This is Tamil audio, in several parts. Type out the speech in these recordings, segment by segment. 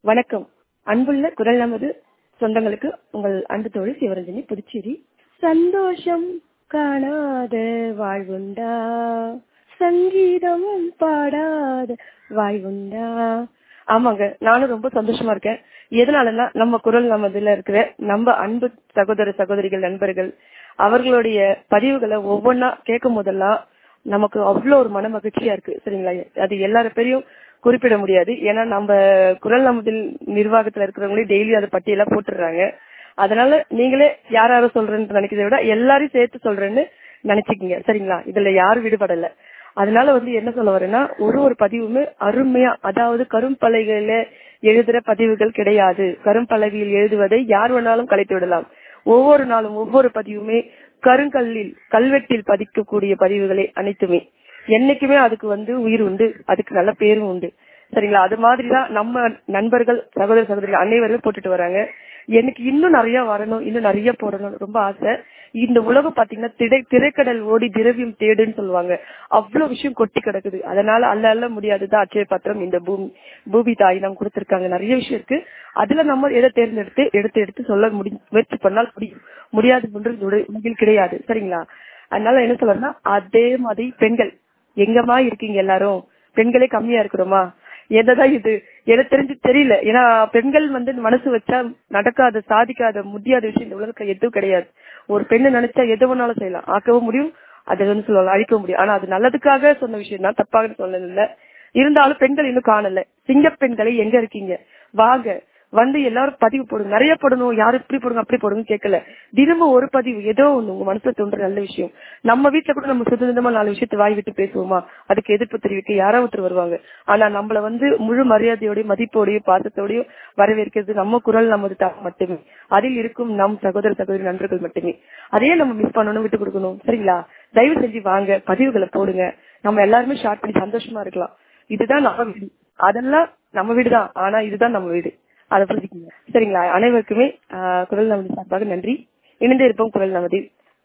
வணக்கம் அன்புள்ள குரல் நமது சொந்தங்களுக்கு உங்கள் அன்பு தோழி சிவரஞ்சனி புதுச்சேரி சந்தோஷம் காணாத வாழ்வுண்டா சங்கீதம் பாடாத வாழ்வுண்டா ஆமாங்க நானும் ரொம்ப சந்தோஷமா இருக்கேன் எதனாலன்னா நம்ம குரல் நமதுல இருக்கிற நம்ம அன்பு சகோதர சகோதரிகள் நண்பர்கள் அவர்களுடைய பதிவுகளை ஒவ்வொன்னா கேட்கும் போதெல்லாம் நமக்கு அவ்வளவு ஒரு மன மகிழ்ச்சியா இருக்கு சரிங்களா அது எல்லார பேரையும் குறிப்பிட முடியாது ஏன்னா நம்ம குரல் நமதில் நிர்வாகத்துல இருக்கிறவங்களே டெய்லி அதை பட்டியலா போட்டுடுறாங்க அதனால நீங்களே யார் யாரும் சொல்றேன்னு நினைக்கிறத விட எல்லாரையும் சேர்த்து சொல்றேன்னு நினைச்சுக்கீங்க சரிங்களா இதுல யாரும் விடுபடல அதனால வந்து என்ன சொல்ல வரேன்னா ஒரு ஒரு பதிவுமே அருமையா அதாவது கரும்பலகையில எழுதுற பதிவுகள் கிடையாது கரும்பலகையில் எழுதுவதை யார் வேணாலும் கலைத்து விடலாம் ஒவ்வொரு நாளும் ஒவ்வொரு பதிவுமே கருங்கல்லில் கல்வெட்டில் பதிக்கக்கூடிய பதிவுகளே அனைத்துமே என்னைக்குமே அதுக்கு வந்து உயிர் உண்டு அதுக்கு நல்ல பேரும் உண்டு சரிங்களா அது மாதிரிதான் நம்ம நண்பர்கள் சகோதர சகோதரிகள் அனைவரும் போட்டுட்டு வராங்க எனக்கு இன்னும் நிறைய வரணும் இன்னும் நிறைய போடணும் ரொம்ப ஆசை இந்த உலகம் பாத்தீங்கன்னா திரை திரைக்கடல் ஓடி திரவியம் தேடுன்னு சொல்லுவாங்க அவ்வளவு விஷயம் கொட்டி கிடக்குது அதனால அல்ல அல்ல முடியாதுதான் அச்சய பத்திரம் இந்த பூமி பூமி தாய் நம்ம கொடுத்திருக்காங்க நிறைய விஷயம் இருக்கு அதுல நம்ம எதை தேர்ந்தெடுத்து எடுத்து எடுத்து சொல்ல முடி முயற்சி பண்ணால் முடியும் முடியாது உலகில் கிடையாது சரிங்களா அதனால என்ன சொல்றேன்னா அதே மாதிரி பெண்கள் எங்கம்மா இருக்கீங்க எல்லாரும் பெண்களே கம்மியா இருக்கிறோமா என்னதான் இது எனக்கு தெரிஞ்சு தெரியல ஏன்னா பெண்கள் வந்து மனசு வச்சா நடக்காத சாதிக்காத முடியாத விஷயம் இந்த உலகத்துல எதுவும் கிடையாது ஒரு பெண்ணு நினைச்சா எது வேணாலும் செய்யலாம் ஆக்கவும் முடியும் அதை வந்து சொல்லலாம் அழிக்க முடியும் ஆனா அது நல்லதுக்காக சொன்ன விஷயம் தான் தப்பாக சொன்னது இல்ல இருந்தாலும் பெண்கள் இன்னும் காணல சிங்க பெண்களை எங்க இருக்கீங்க வாங்க வந்து எல்லாரும் பதிவு போடுங்க நிறைய போடணும் யாரும் இப்படி போடுங்க அப்படி போடுங்க கேட்கல தினமும் ஒரு பதிவு ஏதோ ஒண்ணு உங்க மனசுல தோன்ற நல்ல விஷயம் நம்ம வீட்டுல கூட நம்ம சுதந்திரமா நாலு விஷயத்த வாய் விட்டு பேசுவோமா அதுக்கு எதிர்ப்பு தெரிவிக்க யாரோ ஒருத்தர் வருவாங்க ஆனா நம்மள வந்து முழு மரியாதையோடய மதிப்போடையும் பாசத்தோடையும் வரவேற்கிறது நம்ம குரல் நமது தான் மட்டுமே அதில் இருக்கும் நம் சகோதர சகோதரி நண்பர்கள் மட்டுமே அதையே நம்ம மிஸ் பண்ணணும் விட்டு கொடுக்கணும் சரிங்களா தயவு செஞ்சு வாங்க பதிவுகளை போடுங்க நம்ம எல்லாருமே ஷார்ட் பண்ணி சந்தோஷமா இருக்கலாம் இதுதான் நம்ம வீடு அதெல்லாம் நம்ம வீடு தான் ஆனா இதுதான் நம்ம வீடு அதை புரிஞ்சுக்கோங்க சரிங்களா அனைவருக்குமே குரல் நமதி சார்பாக நன்றி இணைந்து இருப்போம் குரல் நமதி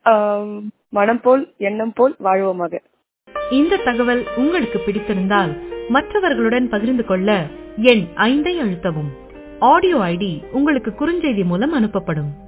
மனம் போல் எண்ணம் போல் வாழ்வோமாக இந்த தகவல் உங்களுக்கு பிடித்திருந்தால் மற்றவர்களுடன் பகிர்ந்து கொள்ள எண் ஐந்தை அழுத்தவும் ஆடியோ ஐடி உங்களுக்கு குறுஞ்செய்தி மூலம் அனுப்பப்படும்